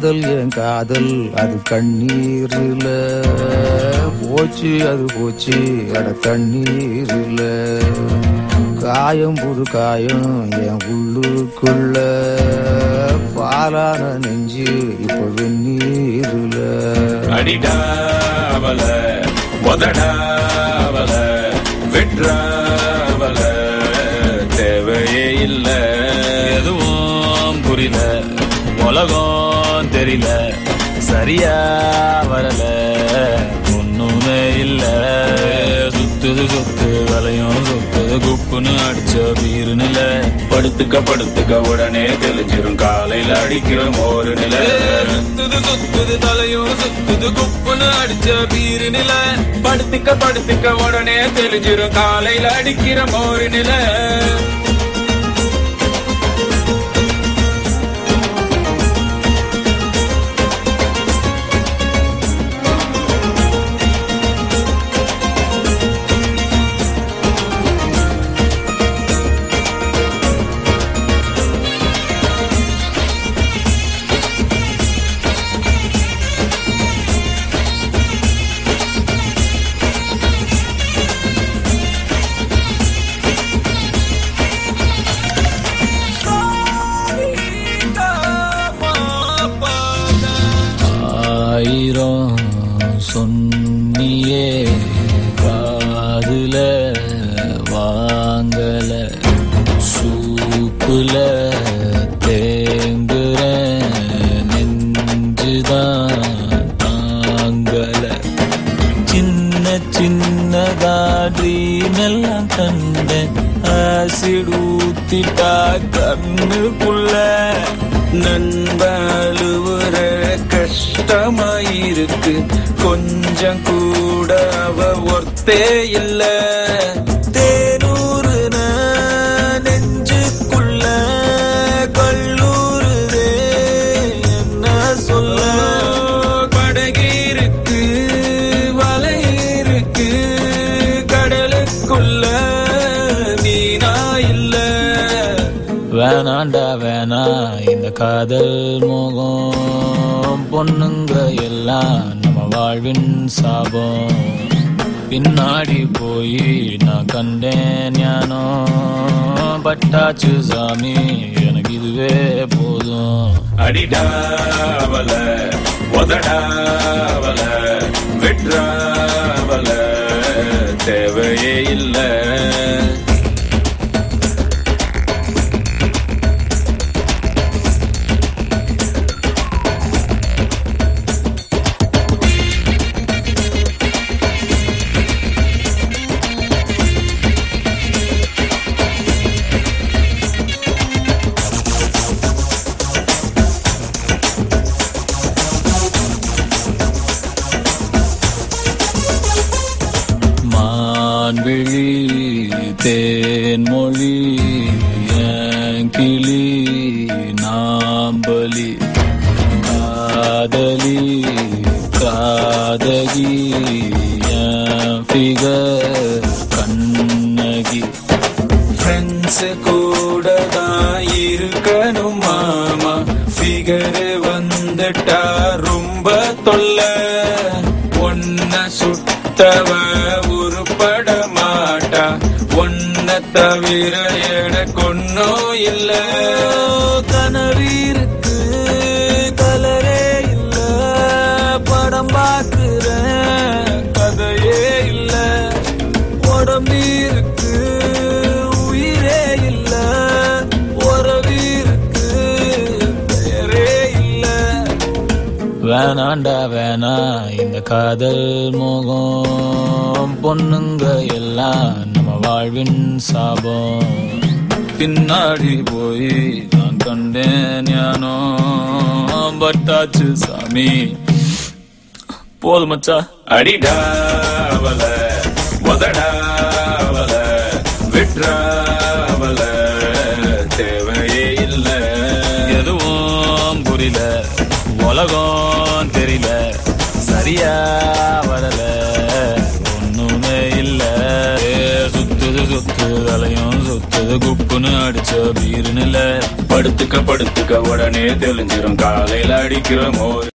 காதல் என் காதல் அது கண்ணீர்ல போச்சு அது போச்சு அட தண்ணீர்ல காயம் புது காயம் என் உள்ளுக்குள்ள பாலான நெஞ்சு இப்ப வெந்நீர்ல அடிடாவல உதடாவல வெற்றாவல தேவையே இல்ல எதுவும் புரியல உலகம் தெரியல சரியா வரல ஒண்ணுமே இல்ல சுத்துது சுத்து வலையும் சுத்துது குப்புன்னு அடிச்ச வீரு நில படுத்துக்க படுத்துக்க உடனே தெளிஞ்சிரும் காலையில அடிக்கிற மோரு நில சுத்துது சுத்துது தலையும் சுத்துது குப்புன்னு அடிச்ச வீரு நில படுத்துக்க படுத்துக்க உடனே தெளிஞ்சிரும் காலையில அடிக்கிற மோரு நில ஆயிரம் சொன்னியே காதுல வாங்கல சூப்புல தேங்குற நெஞ்சுதான் தாங்கல சின்ன சின்னதா ட்ரீம் எல்லாம் கண்டேன் ஆசிட் ஊத்திட்டா கண்ணுக்குள்ள நண்பழுவுற கஷ்டமாயிருக்கு கொஞ்சம் கூட அவ ஒர்த்தே இல்ல தேனூறுன நெஞ்சுக்குள்ள கல்லூருதே என்ன சொல்ல படகிருக்கு வலை இருக்கு கடலுக்குள்ள மீனா இல்ல வேணாண்டா வேணா இந்த காதல் மோகம் பொண்ணுங்க எல்லாம் நம்ம வாழ்வின் சாபம் பின்னாடி போய் நான் கண்டேன் ஞானோ பட்டாச்சு சாமி எனக்கு இதுவே போதும் அடிடாவல உதடாவல வெற்றாவல தேவையே இல்ல மான்விழி தேன்மொழி என் கிளி நாம்பலி காதலி காதகி என் ஃபிகர் கண்ணகி ஃப்ரெண்ட்ஸ் கூட தான் இருக்கணும் மாமா ஃபிகர் வந்துட்டா ரொம்ப தொல்லை ஒன்ன சுட்டவ உருப்பட மாட்டா ஒன்ன தவிர எனக்கு ஒன்னும் இல்ல கனவிருக்கு கலரே இல்ல படம் பார்க்கிறேன் கதையே இல்ல உடம்பிருக்கு உயிரே இல்ல உறவிருக்கு பெயரே இல்ல வேணாண்டா வேணா இந்த காதல் மோகம் பொண்ணுங்க எல்லாம் நம்ம வாழ்வின் சாபம் பின்னாடி போய் நான் கண்டேன் ஞானோ பட்டாச்சு சாமி போதும் மச்சா அடிடாவல உதடாவல விட்ராவல தேவையே இல்ல எதுவும் புரியல உலகம் தெரியல சரியா வரல ஒண்ணுமே இல்ல ஏ, சுத்துது சுத்து தலையும் சுத்துது குப்புன்னு அடிச்ச பீருன்னு இல்ல படுத்துக்க படுத்துக்க உடனே தெளிஞ்சிரும் காலையில அடிக்கிற மோர்